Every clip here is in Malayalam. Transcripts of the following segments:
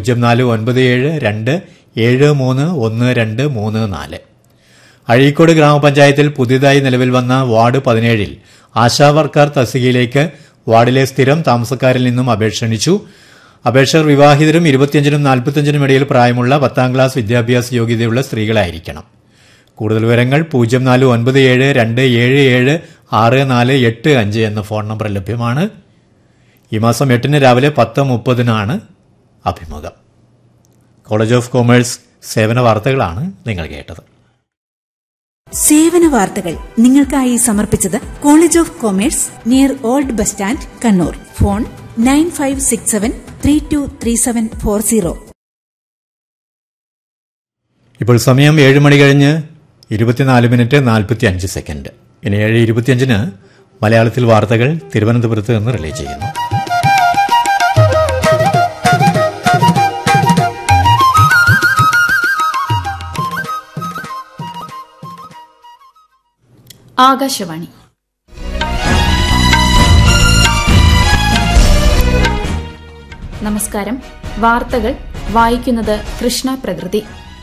പൂജ്യം നാല് ഒൻപത് ഏഴ് രണ്ട് ഏഴ് മൂന്ന് ഒന്ന് രണ്ട് മൂന്ന് നാല് അഴീക്കോട് ഗ്രാമപഞ്ചായത്തിൽ പുതിയതായി നിലവിൽ വന്ന വാർഡ് പതിനേഴിൽ ആശാവർക്കർ തസ്തികയിലേക്ക് വാർഡിലെ സ്ഥിരം താമസക്കാരിൽ നിന്നും അപേക്ഷ ക്ഷണിച്ചു അപേക്ഷകർ വിവാഹിതരും ഇരുപത്തിയഞ്ചിനും നാൽപ്പത്തിയഞ്ചിനും ഇടയിൽ പ്രായമുള്ള പത്താം ക്ലാസ് വിദ്യാഭ്യാസ യോഗ്യതയുള്ള സ്ത്രീകളായിരിക്കണം കൂടുതൽ വിവരങ്ങൾ പൂജ്യം നാല് ഒൻപത് ഏഴ് രണ്ട് ഏഴ് ഏഴ് ആറ് നാല് എട്ട് അഞ്ച് എന്ന ഫോൺ നമ്പർ ലഭ്യമാണ് ഈ മാസം എട്ടിന് രാവിലെ പത്ത് മുപ്പതിനാണ് അഭിമുഖം കോളേജ് ഓഫ് കൊമേഴ്സ് സേവന വാർത്തകളാണ് നിങ്ങൾ കേട്ടത് സേവന വാർത്തകൾ നിങ്ങൾക്കായി സമർപ്പിച്ചത് college of commerce near old bus stand Kannur phone nine five six seven three two three seven four zero ഇപ്പോൾ സമയം ഏഴ് മണി കഴിഞ്ഞ് ഇരുപത്തിനാല് മിനിറ്റ് നാൽപ്പത്തി അഞ്ച് സെക്കൻഡ് ഇനി ഏഴ് ഇരുപത്തിയഞ്ചിന് മലയാളത്തിൽ വാർത്തകൾ തിരുവനന്തപുരത്ത് നിന്ന് റിലേ ചെയ്യുന്നു ആകാശവാണി നമസ്കാരം വാർത്തകൾ വായിക്കുന്നത് കൃഷ്ണ പ്രകൃതി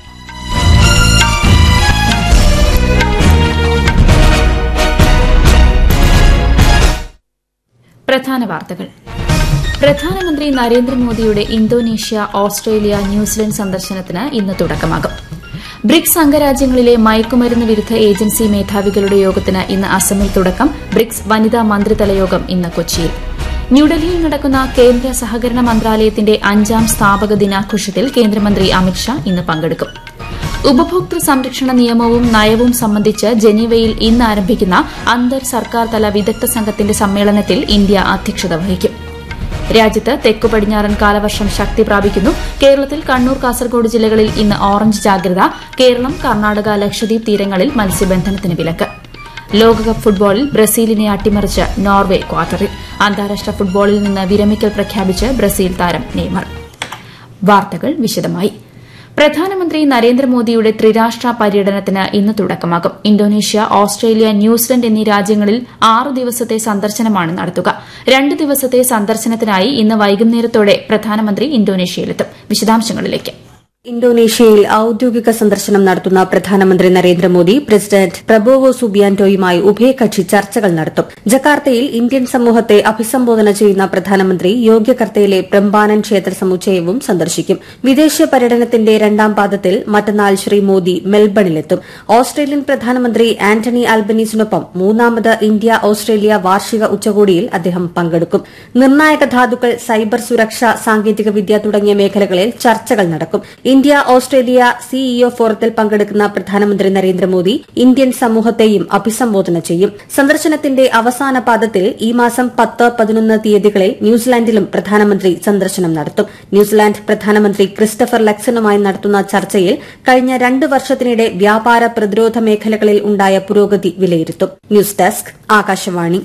പ്രധാന വാർത്തകൾ പ്രധാനമന്ത്രി നരേന്ദ്രമോദിയുടെ ഇന്തോനേഷ്യ ഓസ്ട്രേലിയ ന്യൂസിലൻഡ് സന്ദർശനത്തിന് ഇന്ന് തുടക്കമാകും ബ്രിക്സ് അംഗരാജ്യങ്ങളിലെ മയക്കുമരുന്ന് വിരുദ്ധ ഏജൻസി മേധാവികളുടെ യോഗത്തിന് ഇന്ന് അസമിൽ തുടക്കം ബ്രിക്സ് വനിതാ മന്ത്രിതല യോഗം ഇന്ന് കൊച്ചിയിൽ ന്യൂഡൽഹിയിൽ നടക്കുന്ന കേന്ദ്ര സഹകരണ മന്ത്രാലയത്തിന്റെ അഞ്ചാം സ്ഥാപക ദിനാഘോഷത്തിൽ കേന്ദ്രമന്ത്രി അമിത്ഷാ ഇന്ന് പങ്കെടുക്കും ഉപഭോക്തൃ സംരക്ഷണ നിയമവും നയവും സംബന്ധിച്ച് ജനീവയിൽ ഇന്ന് ആരംഭിക്കുന്ന അന്തർ സർക്കാർ തല വിദഗ്ധ സംഘത്തിന്റെ സമ്മേളനത്തിൽ ഇന്ത്യ അധ്യക്ഷത വഹിക്കും രാജ്യത്ത് തെക്കു പടിഞ്ഞാറൻ കാലവർഷം ശക്തി പ്രാപിക്കുന്നു കേരളത്തിൽ കണ്ണൂർ കാസർഗോഡ് ജില്ലകളിൽ ഇന്ന് ഓറഞ്ച് ജാഗ്രത കേരളം കർണാടക ലക്ഷദ്വീപ് തീരങ്ങളിൽ മത്സ്യബന്ധനത്തിന് വിലക്ക് ലോകകപ്പ് ഫുട്ബോളിൽ ബ്രസീലിനെ അട്ടിമറിച്ച് നോർവെ ക്വാർട്ടറിൽ അന്താരാഷ്ട്ര ഫുട്ബോളിൽ നിന്ന് വിരമിക്കൽ പ്രഖ്യാപിച്ച് ബ്രസീൽ താരം നെയ്മർ വാർത്തകൾ വിശദമായി പ്രധാനമന്ത്രി നരേന്ദ്രമോദിയുടെ ത്രിരാഷ്ട്ര പര്യടനത്തിന് ഇന്ന് തുടക്കമാകും ഇന്തോനേഷ്യ ഓസ്ട്രേലിയ ന്യൂസിലൻഡ് എന്നീ രാജ്യങ്ങളിൽ ആറു ദിവസത്തെ സന്ദർശനമാണ് നടത്തുക രണ്ട് ദിവസത്തെ സന്ദർശനത്തിനായി ഇന്ന് വൈകുന്നേരത്തോടെ പ്രധാനമന്ത്രി ഇന്തോനേഷ്യയിലെത്തും വിശദാംശങ്ങളിലേക്ക് ഇന്തോനേഷ്യയിൽ ഔദ്യോഗിക സന്ദർശനം നടത്തുന്ന പ്രധാനമന്ത്രി നരേന്ദ്രമോദി പ്രസിഡന്റ് പ്രബോവോ സുബിയാന്റോയുമായി ഉഭയകക്ഷി ചർച്ചകൾ നടത്തും ജക്കാർത്തയിൽ ഇന്ത്യൻ സമൂഹത്തെ അഭിസംബോധന ചെയ്യുന്ന പ്രധാനമന്ത്രി യോഗ്യകർത്തയിലെ പ്രംബാനൻ ക്ഷേത്ര സമുച്ചയവും സന്ദർശിക്കും വിദേശ പര്യടനത്തിന്റെ രണ്ടാം പാദത്തിൽ മറ്റന്നാൾ ശ്രീ മോദി മെൽബണിലെത്തും ഓസ്ട്രേലിയൻ പ്രധാനമന്ത്രി ആന്റണി ആൽബനീസിനൊപ്പം മൂന്നാമത് ഇന്ത്യ ഓസ്ട്രേലിയ വാർഷിക ഉച്ചകോടിയിൽ അദ്ദേഹം പങ്കെടുക്കും നിർണായക ധാതുക്കൾ സൈബർ സുരക്ഷ സാങ്കേതികവിദ്യ തുടങ്ങിയ മേഖലകളിൽ ചർച്ചകൾ നടക്കും ഇന്ത്യ ഓസ്ട്രേലിയ സിഇഒ ഫോറത്തിൽ പങ്കെടുക്കുന്ന പ്രധാനമന്ത്രി നരേന്ദ്രമോദി ഇന്ത്യൻ സമൂഹത്തെയും അഭിസംബോധന ചെയ്യും സന്ദർശനത്തിന്റെ അവസാന പാദത്തിൽ ഈ മാസം പത്ത് പതിനൊന്ന് തീയതികളിൽ ന്യൂസിലാൻഡിലും പ്രധാനമന്ത്രി സന്ദർശനം നടത്തും ന്യൂസിലാൻഡ് പ്രധാനമന്ത്രി ക്രിസ്റ്റഫർ ലക്സനുമായി നടത്തുന്ന ചർച്ചയിൽ കഴിഞ്ഞ രണ്ട് വർഷത്തിനിടെ വ്യാപാര പ്രതിരോധ മേഖലകളിൽ ഉണ്ടായ പുരോഗതി വിലയിരുത്തും ന്യൂസ് ഡെസ്ക് ആകാശവാണി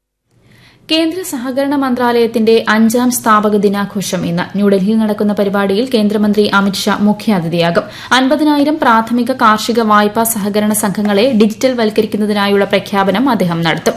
കേന്ദ്ര സഹകരണ മന്ത്രാലയത്തിന്റെ അഞ്ചാം സ്ഥാപക ദിനാഘോഷം ഇന്ന് ന്യൂഡൽഹിയിൽ നടക്കുന്ന പരിപാടിയിൽ കേന്ദ്രമന്ത്രി അമിത്ഷാ മുഖ്യാതിഥിയാകും അൻപതിനായിരം പ്രാഥമിക കാർഷിക വായ്പാ സഹകരണ സംഘങ്ങളെ ഡിജിറ്റൽ വൽക്കരിക്കുന്നതിനായുള്ള പ്രഖ്യാപനം അദ്ദേഹം നടത്തും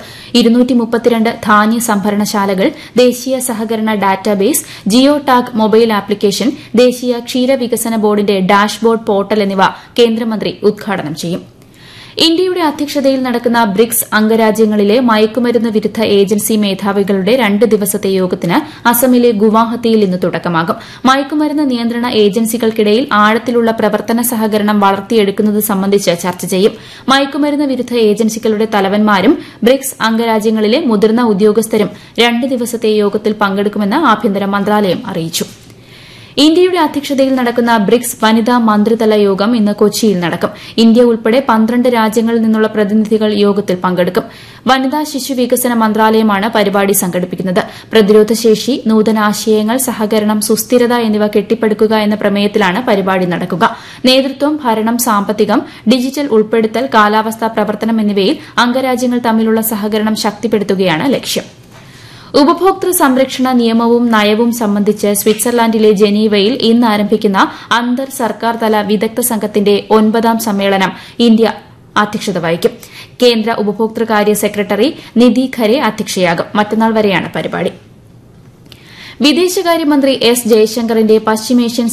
ധാന്യ സംഭരണശാലകൾ ദേശീയ സഹകരണ database geo tag mobile application ദേശീയ ക്ഷീരവികസന ബോർഡിന്റെ ഡാഷ്ബോർഡ് പോർട്ടൽ എന്നിവ കേന്ദ്രമന്ത്രി ഉദ്ഘാടനം ചെയ്യും ഇന്ത്യയുടെ അധ്യക്ഷതയിൽ നടക്കുന്ന ബ്രിക്സ് അംഗരാജ്യങ്ങളിലെ മയക്കുമരുന്ന് വിരുദ്ധ ഏജൻസി മേധാവികളുടെ രണ്ട് ദിവസത്തെ യോഗത്തിന് അസമിലെ ഗുവാഹത്തിയിൽ ഇന്ന് തുടക്കമാകും മയക്കുമരുന്ന് നിയന്ത്രണ ഏജൻസികൾക്കിടയിൽ ആഴത്തിലുള്ള പ്രവർത്തന സഹകരണം വളർത്തിയെടുക്കുന്നത് സംബന്ധിച്ച് ചർച്ച ചെയ്യും മയക്കുമരുന്ന് വിരുദ്ധ ഏജൻസികളുടെ തലവന്മാരും ബ്രിക്സ് അംഗരാജ്യങ്ങളിലെ മുതിർന്ന ഉദ്യോഗസ്ഥരും രണ്ട് ദിവസത്തെ യോഗത്തിൽ പങ്കെടുക്കുമെന്ന് ആഭ്യന്തര മന്ത്രാലയം അറിയിച്ചു ഇന്ത്യയുടെ അധ്യക്ഷതയിൽ നടക്കുന്ന ബ്രിക്സ് വനിതാ മന്ത്രിതല യോഗം ഇന്ന് കൊച്ചിയിൽ നടക്കും ഇന്ത്യ ഉൾപ്പെടെ പന്ത്രണ്ട് രാജ്യങ്ങളിൽ നിന്നുള്ള പ്രതിനിധികൾ യോഗത്തിൽ പങ്കെടുക്കും വനിതാ ശിശു വികസന മന്ത്രാലയമാണ് പരിപാടി സംഘടിപ്പിക്കുന്നത് പ്രതിരോധശേഷി നൂതനാശയങ്ങൾ സഹകരണം സുസ്ഥിരത എന്നിവ കെട്ടിപ്പടുക്കുക എന്ന പ്രമേയത്തിലാണ് പരിപാടി നടക്കുക നേതൃത്വം ഭരണം സാമ്പത്തികം ഡിജിറ്റൽ ഉൾപ്പെടുത്തൽ കാലാവസ്ഥാ പ്രവർത്തനം എന്നിവയിൽ അംഗരാജ്യങ്ങൾ തമ്മിലുള്ള സഹകരണം ശക്തിപ്പെടുത്തുകയാണ് ലക്ഷ്യം ഉപഭോക്തൃ സംരക്ഷണ നിയമവും നയവും സംബന്ധിച്ച് സ്വിറ്റ്സർലാൻഡിലെ ജനീവയിൽ ഇന്ന് ആരംഭിക്കുന്ന അന്തർ സർക്കാർ തല വിദഗ്ധ സംഘത്തിന്റെ ഒൻപതാം സമ്മേളനം ഇന്ത്യ അധ്യക്ഷത വഹിക്കും കേന്ദ്ര ഉപഭോക്തൃകാര്യ സെക്രട്ടറി നിധി ഖരെ അധ്യക്ഷയാകും മറ്റന്നാൾ വരെയാണ് പരിപാടി വിദേശകാര്യമന്ത്രി എസ് ജയശങ്കറിന്റെ പശ്ചിമേഷ്യൻ